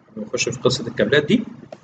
نخش في قصه الكابلات دي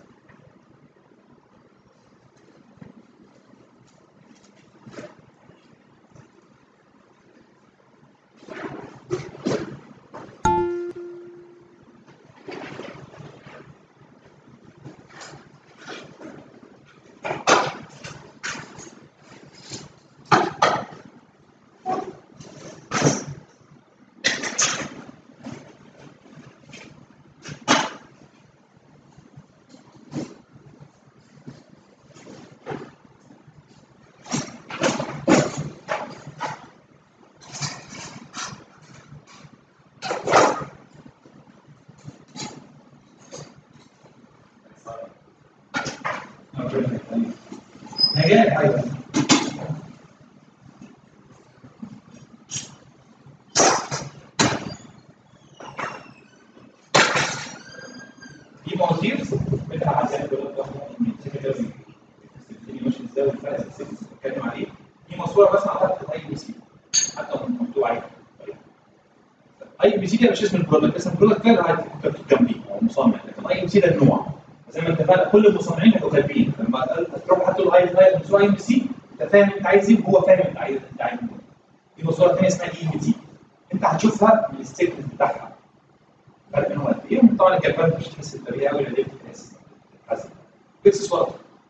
نجاح ايضا في مواسير بتاع زي ما بقول لك مش ازاي والفرق السكس بتتكلم عليه دي ماسوره بس على الاي بي سي حتى مكتوب عليها اي بي سي ده مش اسم البرودكت اسم البرودكت ده عادي ممكن جنبيه او مصنع لكن اي بي سي ده النوع زي ما اتفقنا كل المصنعين هيبقوا كاتبين لما تروح حتى له اي مصنع اي بي سي انت فاهم انت عايز ايه وهو فاهم انت عايز انت عايز ايه في مصوره ثانيه اسمها اي بي تي انت هتشوفها من الستيتمنت بتاعها فرق بينهم قد ايه طبعا الكلمات مش تحس الطريقه قوي اللي بتتحس حسب اكسسوارات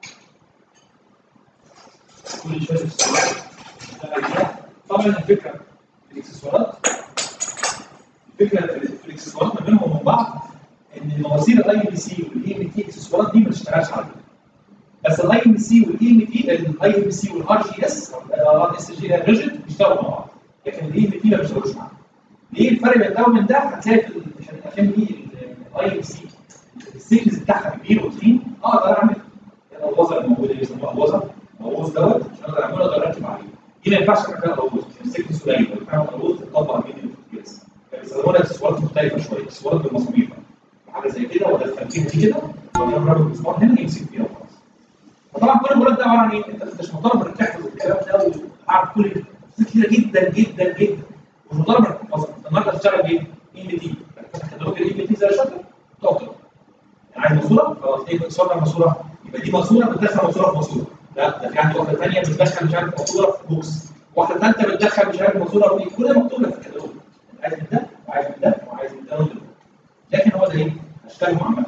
كل شويه اكسسوارات طبعا الفكره في الاكسسوارات الفكره في الاكسسوارات ما بينهم وبين بعض ان مواسير الاي ام سي والاي ام تي اكسسوارات دي ما تشتغلش عليها بس الاي ام سي والاي ام تي الاي ام سي والار جي اس الار اس جي ريجيد بيشتغلوا مع بعض لكن الاي ام تي ما بيشتغلوش مع بعض ليه الفرق بين ده ومن ده هتلاقي في عشان دي الاي ام سي السيكنس بتاعها كبير وتخين اقدر اعمل الوظه الموجوده اللي بيسموها الوظه الوظ دوت عشان اقدر اعمله اقدر اركب عليه دي ما ينفعش اعمل فيها الوظ عشان السيكنس قليل لو كان الوظ تطبق بين الجهاز فبيستخدموا اكسسوارات مختلفه شويه اكسسوارات بالمسامير حاجه زي كده وادخل فيها دي كده واجي اقرب المسمار هنا يمسك فيها وخلاص فطبعا كل المراد ده عباره عن ايه؟ انت مش مطالب انك تحفظ الكلام ده وعارف كل كتيره جدا جدا جدا مش مطالب انك تحفظها انت النهارده هتشتغل بايه؟ اي ام تي كتالوج الاي ام تي زي الشكل تقعد تقرا يعني عايز ماسوره خلاص ايه صورة ماسوره يبقى دي ماسوره بتدخل ماسوره في ماسوره لا ده في عندي واحده ثانيه بتدخل مش عارف ماسوره في بوكس واحده ثالثه بتدخل مش عارف ماسوره في كل ده مكتوب لك في الكتالوج عايز من ده وعايز من ده وعايز من ده ومن ده لكن هو ده ايه؟ اشكالهم عامه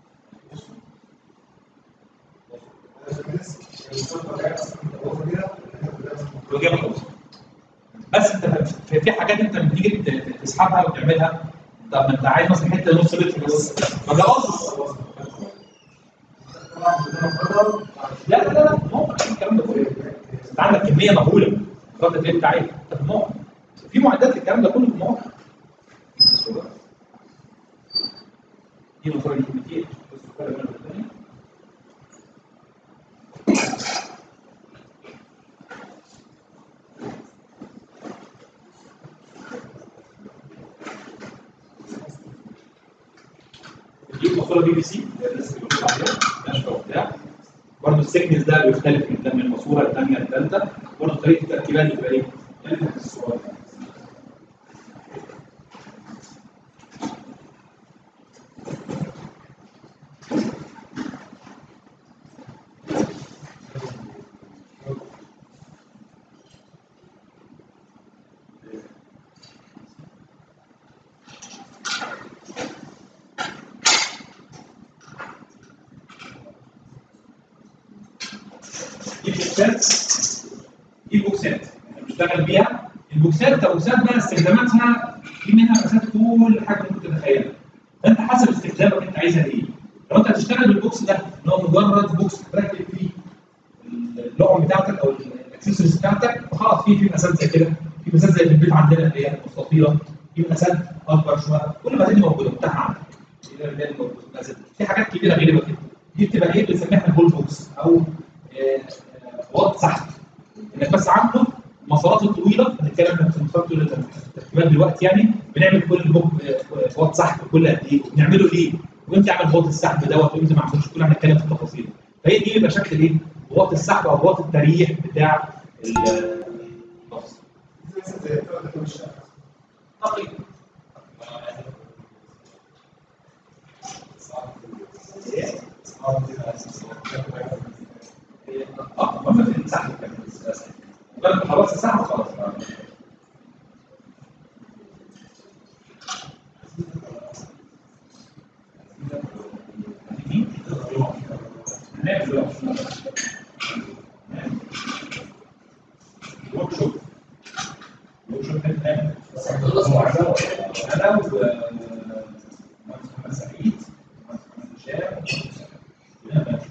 وجاب الوظيفه بس انت في في حاجات انت لما تيجي ت- تسحبها وتعملها طب ما انت عايز مثلا حته نص لتر بس ما ده قصد لا لا لا ممكن الكلام ده كله انت عندك كميه مهوله رد الفعل بتاعي انت في الموقع في معدات الكلام ده كله في الموقع دي مصاري دي كتير بس فرق بينهم والتانية. دي ماسوره بي بي سي الناس اللي بيقولوا عليها ناشفه وبتاع برضه السكنس ده بيختلف من من الماسوره الثانيه للثالثه برضه طريقه التركيبات بتبقى ايه؟ مختلفة في الصور دي بوكسات دي بوكسات احنا بنشتغل بيها البوكسات البوكسات بقى استخداماتها في منها مسات كل حاجه ممكن تتخيلها فانت حسب استخدامك انت عايزها ايه لو انت هتشتغل بالبوكس ده ان هو مجرد بوكس تركب فيه اللعبه بتاعتك او الاكسسوارز بتاعتك فخلاص في في مقاسات زي كده في مقاسات زي في البيت عندنا اللي هي مستطيله في مقاسات اكبر شويه كل المقاسات دي موجوده متاحه عندك دي اللي هي موجودة. مقاسات. في حاجات كبيره غير كده دي بتبقى ايه بنسميها البول بوكس او وات سحب انك بس عنده المسارات الطويله هنتكلم في المسارات الطويله التركيبات دلوقتي يعني بنعمل كل بوك وات سحب كل قد ايه وبنعمله ليه وامتى اعمل بوط السحب دوت وامتى ما اعملوش كلنا هنتكلم في التفاصيل فهي دي بيبقى شكل ايه بوط السحب او بوط التريح بتاع النص تقريبا اه المهم في السحب كان بس مجرد ما خلصت السحب خلاص هنعمل دلوقتي ورك شوب ورك شوب هنعمل انا و مهندس محمد سعيد مهندس محمد هشام كلنا بنعمل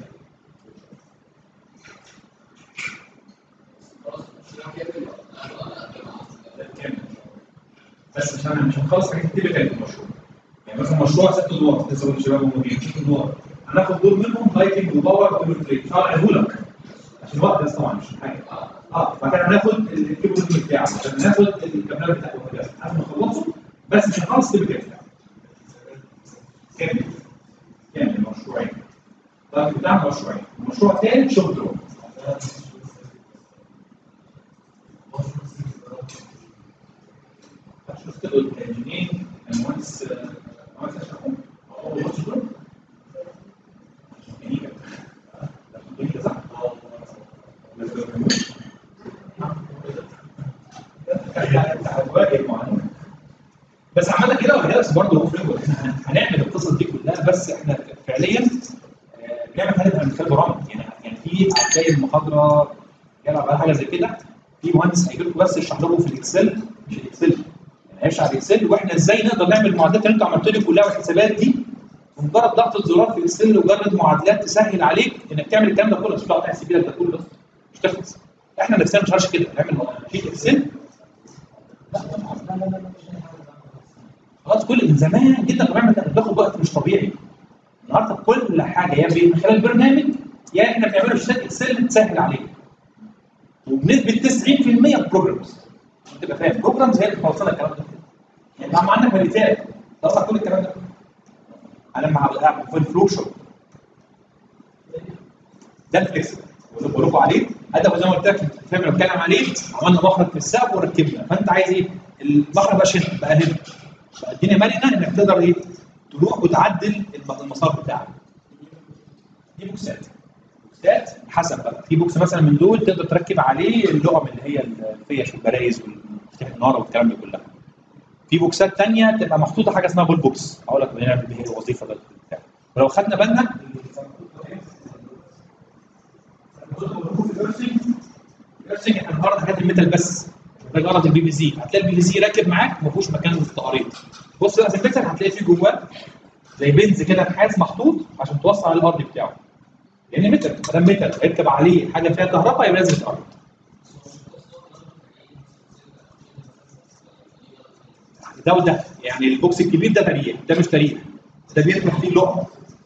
كامل. بس مش هن- مش هنخلص حاجات كتير تاني في المشروع يعني مثلا مشروع ست ادوار لسه بقول للشباب موجودين ست ادوار هناخد دور منهم لايتنج وباور وكونتريت مش هعرضه لك عشان الوقت بس طبعا مش حاجه اه فكان هناخد الكيبورد بتاعه عشان ناخد الكابلات بتاعته وهكذا قبل ما نخلصه بس مش هنخلص الكيبورد بتاعه كامل كامل مشروعين اللايت بتاعنا مشروعين المشروع الثالث شغل درون شفت الانجينير المهندس المهندس اشرف هو مهندس درون ميكانيكا ميكانيكا صح؟ بس عملنا كده ولا بس برضه هو فريم احنا هنعمل القصص دي كلها بس احنا فعليا آه، بنعمل حاجه من خلال برامج يعني يعني في هتلاقي المحاضره يلعب على حاجه زي كده في مهندس هيجي لكم بس يشرح لكم في الاكسل مش الاكسل يعني هيشرح الاكسل واحنا ازاي نقدر نعمل المعادلات اللي انتوا عملتوا لي كلها والحسابات دي بمجرد ضغط الزرار في اكسل ومجرد معادلات تسهل عليك انك تعمل الكلام ده كله مش هتقعد تحسب لك ده كله بس مش تخلص احنا نفسنا مش عارفين كده نعمل شيت اكسل لا لا لا لا لا لا خلاص كل من زمان جدا بنعمل ده بياخد وقت مش طبيعي النهارده كل حاجه يا من خلال البرنامج يا احنا بنعمله في شيت اكسل تسهل عليك وبنسبه 90% بروجرامز تبقى فاهم بروجرامز هي اللي بتوصلك الكلام ده يعني لما عندك ماليتات توصل كل الكلام ده انا مع في الفلو شوب ده الفليكس بقول لكم عليه هذا زي ما قلت لك فاهم اللي بتكلم عليه عملنا مخرج في السقف وركبنا فانت عايز ايه؟ المخرج بقى هنا بقى هنا بقى الدنيا مرنه انك تقدر ايه؟ تروح وتعدل المسار بتاعك دي بوكسات بوكسات حسب بقى في بوكس مثلا من دول تقدر تركب عليه اللقم اللي هي الفيش والبرايز والمفتاح النار والكلام ده كلها في بوكسات تانية تبقى محطوطه حاجه اسمها بول بوكس هقول لك بنعمل ايه الوظيفه ده بتاع. ولو خدنا بالنا الارسنج احنا بنعرض حاجات الميتال بس بنعرض البي في سي هتلاقي البي في سي راكب معاك ما فيهوش مكان للتقارير بص بقى في الميتال هتلاقي فيه جواه زي بنز كده نحاس محطوط عشان توصل على الارض بتاعه لان ميتال ما دام ميتال هيركب عليه حاجه فيها كهرباء يبقى لازم يتقرض ده وده يعني البوكس الكبير ده تاريخ ده مش تاريخ ده بيركب فيه اللقمه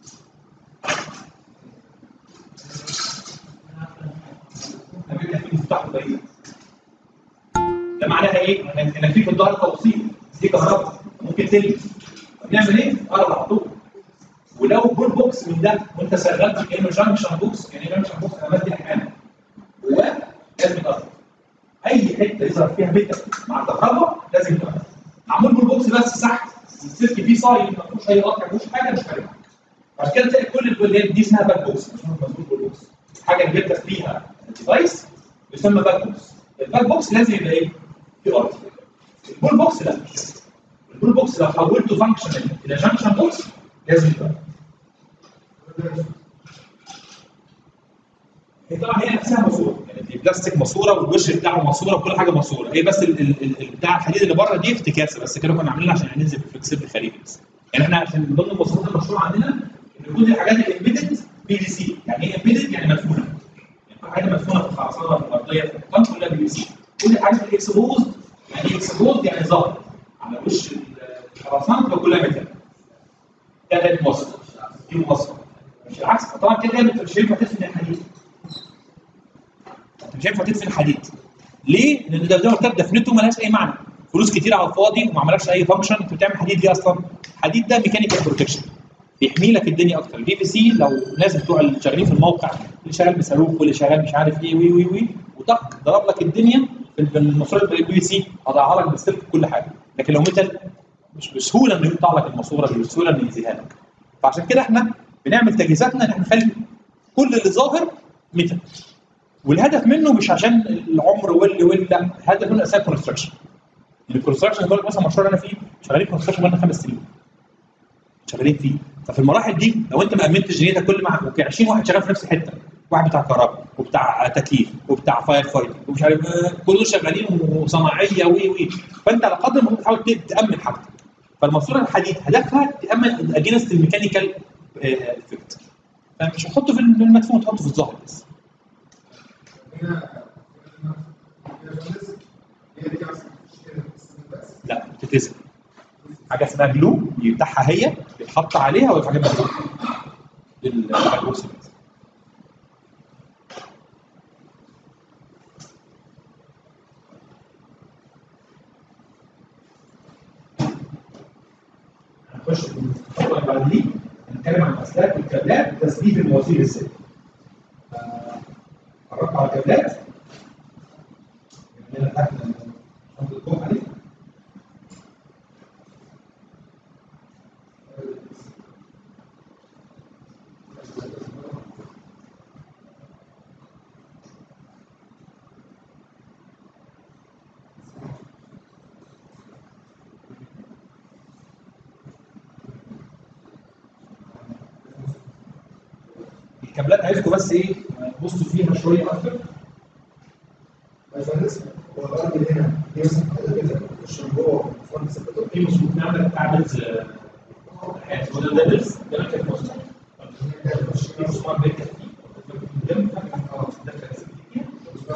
ده بيركب فيه مفتاح البريد ده معناها ايه؟ انك انك في في الظهر توصيل دي كهرباء ممكن تلبس نعمل ايه؟ قرب على طول ولو بول بوكس من ده وانت شغال كانه جانكشن بوكس يعني جانكشن بوكس انا بدي احيانا جواه لازم يتقرب اي حته يظهر فيها متر مع كهرباء لازم يتقرب معمول بول بوكس بس صح السلك فيه صايم ما فيهوش اي قطع ما فيهوش حاجه مش فارق معاك عشان كده تلاقي كل البولات دي اسمها باك بوكس مش مظبوط بول بوكس الحاجه اللي بيركب فيها الديفايس يسمى باك بوكس الباك بوكس لازم يبقى ايه؟ في ارض البول بوكس لا البول بوكس لو حولته فانكشنال الى جانكشن بوكس لازم يبقى هي طبعا هي نفسها ماسوره يعني دي بلاستيك ماسوره والوش بتاعه ماسوره وكل حاجه ماسوره هي بس ال ال ال بتاع الحديد اللي بره دي افتكاسه بس كده كنا عاملينها عشان هننزل بفلكسبل خارجي بس يعني احنا عشان من ضمن المواصفات المشروع عندنا ان كل الحاجات الامبيدد بي دي سي يعني ايه امبيدد يعني مدفونه يعني كل حاجه مدفونه في الخرسانه الارضيه في الحيطان كلها بي دي سي كل الحاجات الاكسبوزد يعني ايه اكسبوزد يعني ظاهر على وش الخرسانه تبقى كلها ميتال ده ده المواصفه دي مواصفه مش العكس طبعا كده انت مش هينفع تدفن الحديد انت مش هينفع تدفن الحديد ليه؟ لان ده زي ما قلت لك دفنته ملهاش اي معنى فلوس كتير على الفاضي وما عملكش اي فانكشن انت بتعمل حديد ليه اصلا؟ الحديد ده ميكانيكال بروتكشن بيحمي لك الدنيا اكتر البي في سي لو الناس بتوع اللي شغالين في الموقع اللي شغال بصاروخ واللي شغال مش عارف ايه وي وي وي وطق ضرب لك الدنيا في الماسوره البي في سي هضيعها لك بالسلك كل حاجه لكن لو ميتال مش بسهوله انه يقطع لك الماسوره مش بسهوله انه يزيها لك فعشان كده احنا بنعمل تجهيزاتنا ان احنا نخلي كل اللي ظاهر ميتال والهدف منه مش عشان العمر واللي واللي لا الهدف منه اساسا كونستراكشن الكونستراكشن بقول لك مثلا المشروع اللي انا فيه شغالين كونستراكشن بقالنا خمس سنين شغالين فيه ففي المراحل دي لو انت ما امنتش جنيتك كل مع 20 واحد شغال في نفس الحته واحد بتاع كهرباء وبتاع تكييف وبتاع فاير فايتنج ومش عارف آه، كلهم شغالين وصناعيه وي وي فانت على قدر ما تحاول تامن حاجتك فالماسوره الحديد هدفها تامن اجينست الميكانيكال افكت فمش هتحطه في المدفون تحطه في الظهر بس لا بتتلزق حاجه اسمها جلو بتاعها هي بيتحط عليها ويبقى حاجه مفتوحه للبوكس هنخش في الخطوه اللي بعد دي هنتكلم عن الاسلاك والكابلات وتثبيت المواسير ازاي. قربت على الكابلات عندنا تحت شنطه الكوم عليه الكابلات عايزكم بس ايه تبصوا فيها شويه اكتر هو الارض اللي هنا دي مثلا حاجه كده تخش من جوه فرن ثبته في مظبوط نعمل بتاع بيلز هو ده ده بيلز ده انا كده مسمار في مسمار بيركب فيه قدام اه ده كده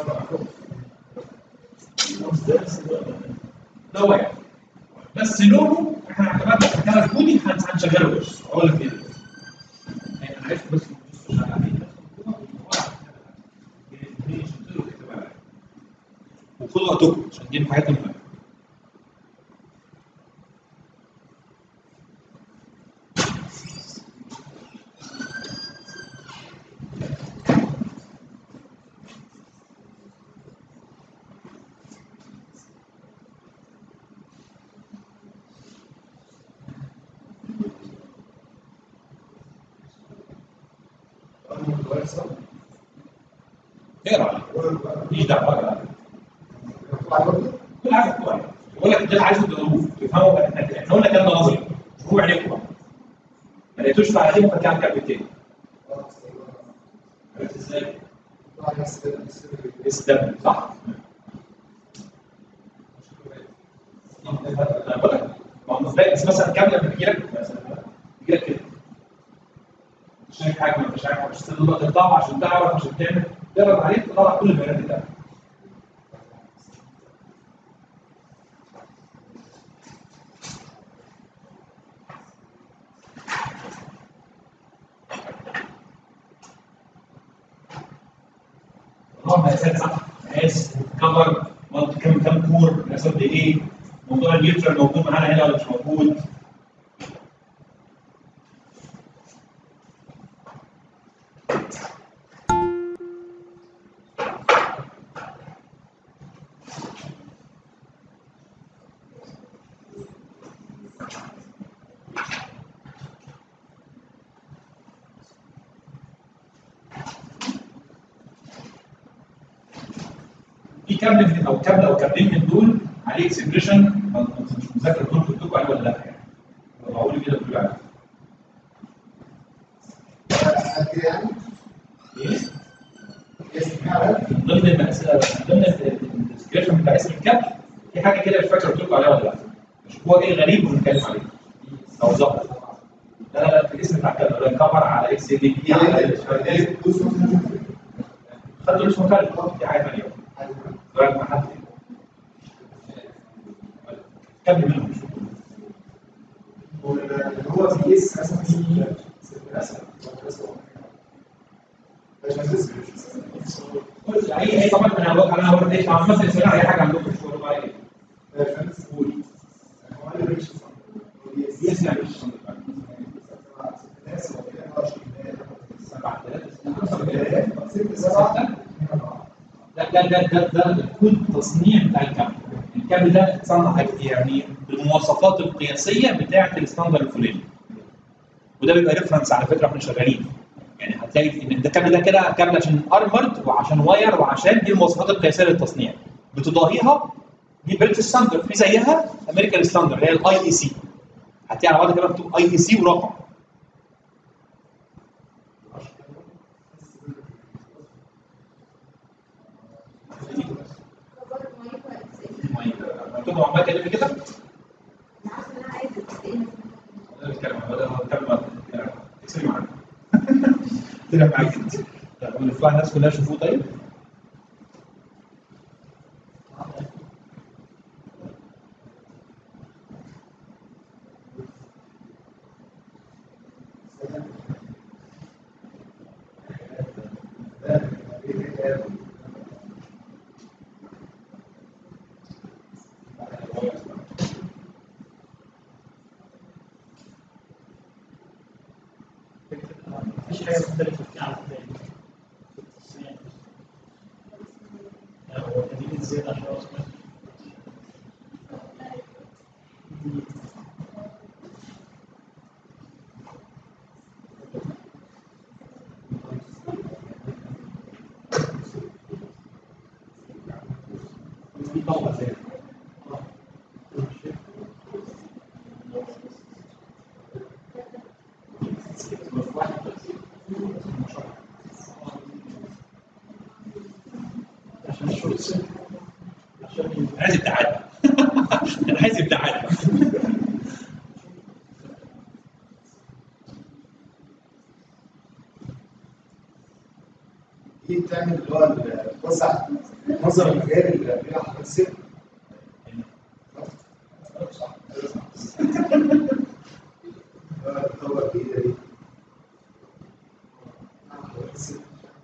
ده واحد بس لونه احنا اعتمدنا في الكلام الكودي هنشغله بس اقول لك ايه يعني انا عايز بس تبصوا على وخدوا وقتكم عشان دي من الحاجات المهمه اقرا مفيش دعوه كل حاجه كويس بقول لك ده عايزه تدروه تفهموا احنا احنا قلنا كلام نظري مش هو عليكم بقى ما لقيتوش في عليكم فكان كلمتين عرفت ازاي؟ استبن صح انا بقول لك ما هو ازاي بس مثلا كام لما بيجي لك مثلا بيجي لك كده مش شايف حاجه مش عارف مش تطلع عشان تعرف عشان تعمل تقرا عليك تطلع كل البيانات بتاعتك نوع مقاسات صح مقاس كفر منطقه كام كام كور مقاس قد ايه موضوع النيوترال موجود معانا هنا ولا مش موجود في كابل من- او كابل او كابلين من دول عليه اكسبريشن مش مذاكر دول كنت لكم عليه ولا لا يعني طلعوا لي كده تقولوا عليه يعني ايه اسم فعلا من ضمن المقاس- من ضمن الاكسبريشن بتاع اسم الكابل في حاجه كده مش فاكر قلت لكم عليها ولا لا مش هو ايه غريب ونتكلم عليه او ظهر لا لا لا في الاسم بتاع الكابل ده كفر على اكس دي بي على خدوا اسمه كابل دي حاجه ثانيه سؤال ما حد كابل منهم مش اللي هو في اس مثلا في مثلا اي اي طبعا انا هقول انا هقول ايه طبعا مثلا سريع اي حاجه عندكم في الشغل بقى ايه يسمع مش 7000 ده ده ده ده ده الكود التصنيع بتاع الكابل الكابل ده اتصنع يعني بالمواصفات القياسيه بتاعه الستاندرد الفلاني وده بيبقى ريفرنس على فكره واحنا شغالين يعني هتلاقي ان ده كابل ده كده كابل عشان ارمرد وعشان واير وعشان دي المواصفات القياسيه للتصنيع بتضاهيها دي بريتش ستاندرد في زيها امريكان ستاندرد اللي هي الاي اي سي هتلاقي على بعض كده مكتوب اي اي سي ورقم مكتوب عمال كده كده بتكلم بتكلم اكسبي معاك طلع معاك انت طب نطلع الناس كلها يشوفوه طيب مفيش حاجه مختلفه في على الثاني في التصنيع لا، هو قليل زياده عشان هو اسمه في طاقه زي عشان الشورت سيركت عشان انا عايز ابتعاد انا عايز ابتعاد دي بتعمل اللي هو توسع منظر المجال اللي فيها حضرتك السر صح أيوة صح آه، الدورة الجديدة دي آه، حضرتك السر.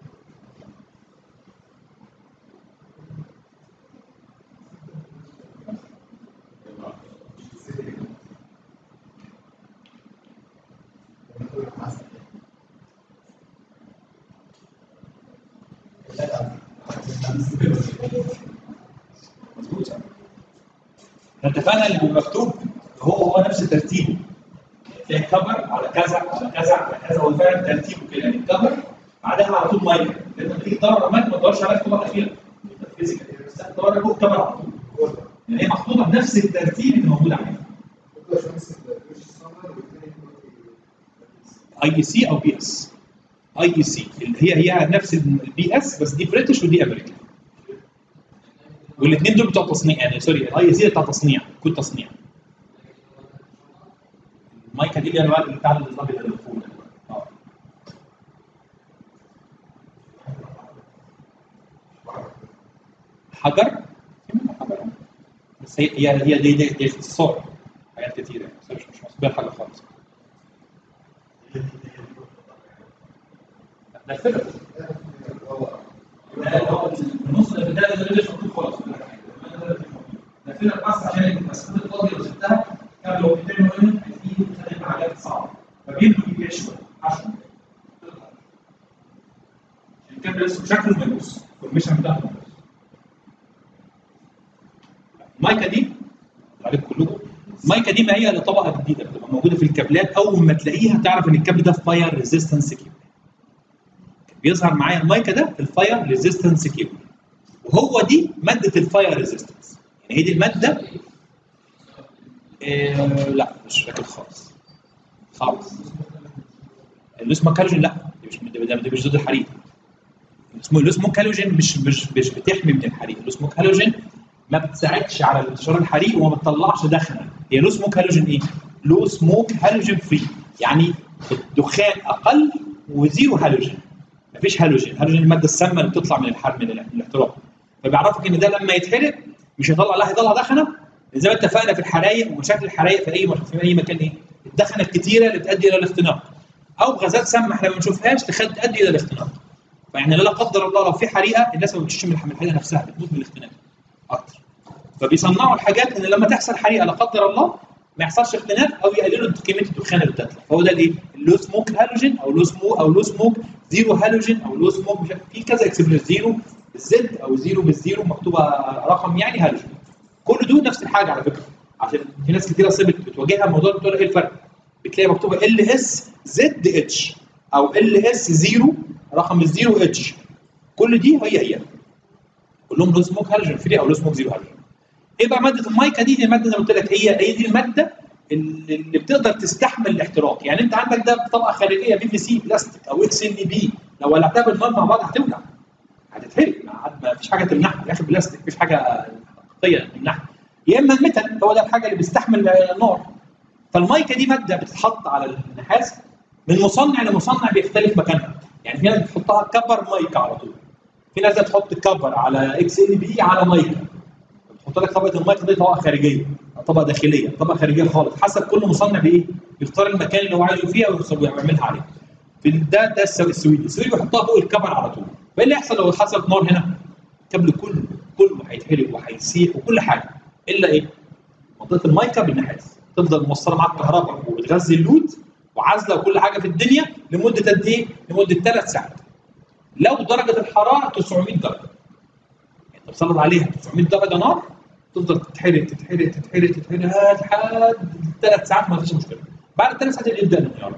مظبوط صح؟ احنا اتفقنا اللي بيبقى مكتوب هو هو نفس ترتيبه تلاقي كفر على كذا على كذا على كذا هو فعلا ترتيبه كده يعني كفر بعدها على طول ميه لان لما تيجي تدور على ميه ما تدورش عليها في طبقه اخيره فيزيكال بس تدور على فوق كفر على طول يعني هي محطوطه بنفس الترتيب اللي موجود عليها دكتور شمس الجيش السمر والاثنين اي اي سي او بي اس اي اي سي اللي هي هي نفس البي اس بس دي بريتش ودي امريكان والاثنين دول بتوع تصنيع يعني سوري الاي اي سي بتاع تصنيع كود تصنيع المايكا دي اللي هي الورق بتاع الابيض اللي فوق ده. اه حجر في منها حجر بس هي هي هي دي دي, دي اختصار حاجات كتيره بس مش مش مسؤول حاجه خالص ده الفكره ده هو النص ده ده ده مش مكتوب خالص ده فيلم بس عشان المسافات الفاضيه لو سبتها كان لو في فيلم هنا هيجي تخلي حاجات صعبه فبيبدو يبيع شويه عشان عشان كده لسه شكله ملوث الفورميشن بتاعه ملوث المايكا دي عليكم كلكم المايكا دي ما هي الا طبقه جديده بتبقى موجوده في الكابلات اول ما تلاقيها تعرف ان الكابل ده فاير ريزيستنس كيبل بيظهر معايا المايكا ده في الفاير ريزيستنس كيبل وهو دي ماده الفاير ريزيستنس يعني هي دي الماده إيه لا مش فاكر خالص خالص الاسمه كالوجين لا دي مش ده دي مش ضد الحريق اسمه الاسمه كالوجين مش مش مش بتحمي من الحريق الاسمه كالوجين ما بتساعدش على انتشار الحريق وما بتطلعش دخنه هي لو سموك هالوجين ايه؟ لو سموك هالوجين فري يعني الدخان اقل وزيرو هالوجين مفيش هالوجين هالوجين الماده السامه اللي بتطلع من الحرب من ال- من الاحتراق فبيعرفك ان ده لما يتحرق مش هيطلع لا هيطلع دخنه زي ما اتفقنا في الحرايق ومشاكل الحرايق في اي مش- في اي مكان ايه؟ الدخنه الكتيره اللي بتؤدي الى الاختناق او غازات سامه احنا ما بنشوفهاش تخد- تؤدي الى الاختناق فيعني لا قدر الله لو في حريقه الناس ما بتشم من الحريقه نفسها بتموت من الاختناق اكتر فبيصنعوا الحاجات ان لما تحصل حريقه لا قدر الله ما يحصلش اختناق او يقللوا كميه الدخان اللي بتطلع فهو ده الايه؟ اللو سموك هالوجين او لو سموك او لو سموك زيرو هالوجين او لو سموك مش عارف- في كذا اكسبريس زيرو بالزد او زيرو بالزيرو مكتوبه رقم يعني هالوجين كل دول نفس الحاجه على فكره عشان في ناس كتير اصلا بت- بتواجهها الموضوع بتقول ايه الفرق؟ بتلاقي مكتوبه ال اس زد اتش او ال اس 0 رقم الزيرو اتش كل دي هي هي كلهم لو سموك هالوجين فري او لو سموك زيرو هالوجين ايه بقى ماده المايكا دي دي الماده زي ما قلت لك هي هي دي الماده اللي اللي بتقدر تستحمل الاحتراق يعني انت عندك ده طبقه خارجيه بي في سي بلاستيك او اكس ان بي لو ولعتها بالنار مع بعض هتولع هتتحرق ما ما فيش حاجه تمنعها في الاخر بلاستيك مفيش حاجه حقيقيه تمنعها يا اما الميتال هو ده الحاجه اللي بيستحمل النار فالمايكا دي ماده بتتحط على النحاس من مصنع لمصنع بيختلف مكانها يعني في ناس بتحطها كفر مايكا على طول في ناس بتحط كفر على اكس ان بي على مايكا بتحط لك طبقه المايكا دي طبقه خارجيه طبقه داخليه طبقه خارجيه خالص حسب كل مصنع بايه بيختار المكان اللي هو عايزه فيها ويعملها عليه في ده ده السو- السويدي السويدي بيحطها فوق الكفر على طول فايه اللي يحصل لو حصلت نار هنا الكابل كله كله هيتحرق وهيسيح وكل حاجه الا ايه منطقه المايكا بالنحاس تفضل موصله معاك كهرباء وبتغذي اللود وعازله وكل حاجه في الدنيا لمده قد ايه؟ لمده ثلاث ساعات. لو درجه الحراره 900 درجه. يعني تسلط عليها 900 درجه نار تفضل تتحرق تتحرق تتحرق تتحرق لحد ثلاث ساعات ما فيش مشكله. بعد ثلاث ساعات يبدا الانهيار.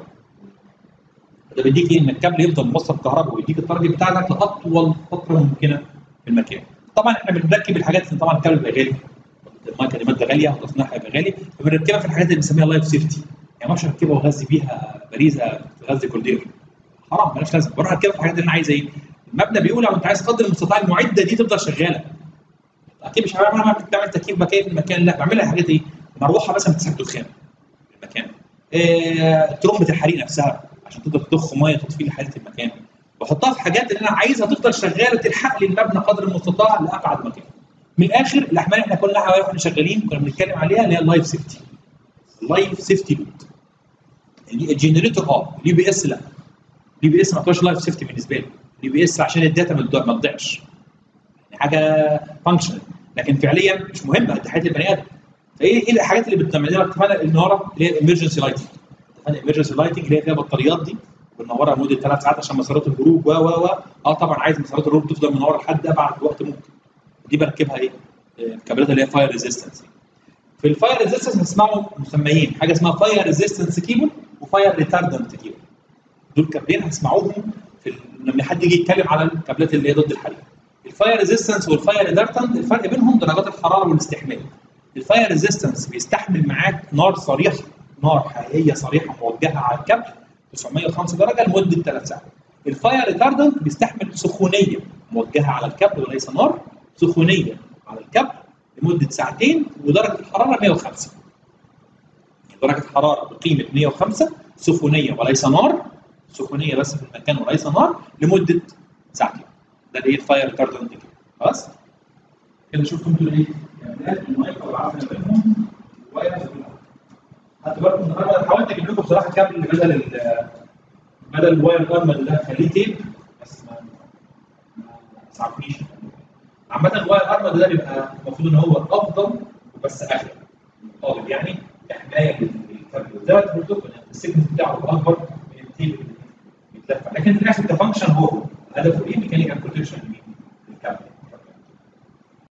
ده بيديك ايه؟ ان الكابل يفضل موصل كهرباء ويديك التارجت بتاعك لاطول فتره ممكنه في المكان. طبعا احنا بنركب الحاجات طبعا الكابل بيبقى غالي المايكا دي ماده غاليه وتصنيعها هيبقى غالي فبنركبها في الحاجات اللي بنسميها لايف سيفتي يعني ما اركبها واغذي بيها باريزه تغذي كولدير حرام مالهاش لازمه بروح اركبها في الحاجات اللي انا عايز ايه المبنى بيقول لو انت عايز قدر المستطاع المعده دي تفضل شغاله اكيد مش هعمل انا بعمل تكييف بكيف المكان لا بعملها حاجات ايه مروحه مثلا بتسحب دخان في المكان إيه ترمبه الحريق نفسها عشان تقدر تضخ ميه تطفي حاله المكان بحطها في حاجات اللي انا عايزها تفضل شغاله تلحق لي المبنى قدر المستطاع لابعد مكان من الاخر الاحمال احنا كنا واحنا شغالين كنا بنتكلم عليها اللي هي اللايف سيفتي اللايف سيفتي لود الجنريتور اه اليو بي اس لا اليو بي اس ما كانش لايف سيفتي بالنسبه لي اليو بي اس عشان الداتا ما تضيع- ما تضيعش يعني حاجه فانكشنال لكن فعليا مش مهمه قد حياه البني ادم فايه ايه الحاجات اللي بتعمل لك اتفقنا النهارده اللي هي الامرجنسي لايتنج اتفقنا الامرجنسي لايتنج اللي هي فيها بطاريات دي بنورها لمده ثلاث ساعات عشان مسارات الهروب و و و اه طبعا عايز مسارات الهروب تفضل منوره لحد ابعد وقت ممكن دي بركبها ايه؟ آه، الكابلات اللي هي فاير ريزيستنس في الفاير ريزيستنس هتسمعوا مسميين حاجه اسمها فاير ريزيستنس كيبل وفاير ريتاردنت كيبل دول كابلين هتسمعوهم في ال- لما حد يجي يتكلم على الكابلات اللي هي ضد الحريق الفاير ريزيستنس والفاير ريتاردنت الفرق بينهم درجات الحراره والاستحمال الفاير ريزيستنس بيستحمل معاك نار صريحه نار حقيقيه صريحه موجهه على الكابل 905 درجه لمده ثلاث ساعات الفاير ريتاردنت بيستحمل سخونيه موجهه على الكابل وليس نار سخونيه على الكابل لمده ساعتين ودرجه الحراره 105 درجه الحراره بقيمه 105 سخونيه وليس نار سخونيه بس في المكان وليس نار لمده ساعتين ده اللي هي الفاير ريتاردنت كده خلاص كده شفتوا انتوا ايه؟ كابلات المايك والعزل بينهم وايرز كلها خدت بالكم النهارده أنا حاولت اجيب لكم بصراحه كابل بدل ال بدل الواير ارمر ده خليه تيب بس ما ما ساعدنيش عامة الواير ارمر ده بيبقى المفروض ان هو افضل بس اغلى طالب يعني كحمايه للكابل زي ما قلت لكم إن السيجنال بتاعه بيبقى اكبر من التيب اللي بيتلف لكن في الاخر كفانكشن هو هو. هدفه ايه؟ ميكانيكال بروتكشن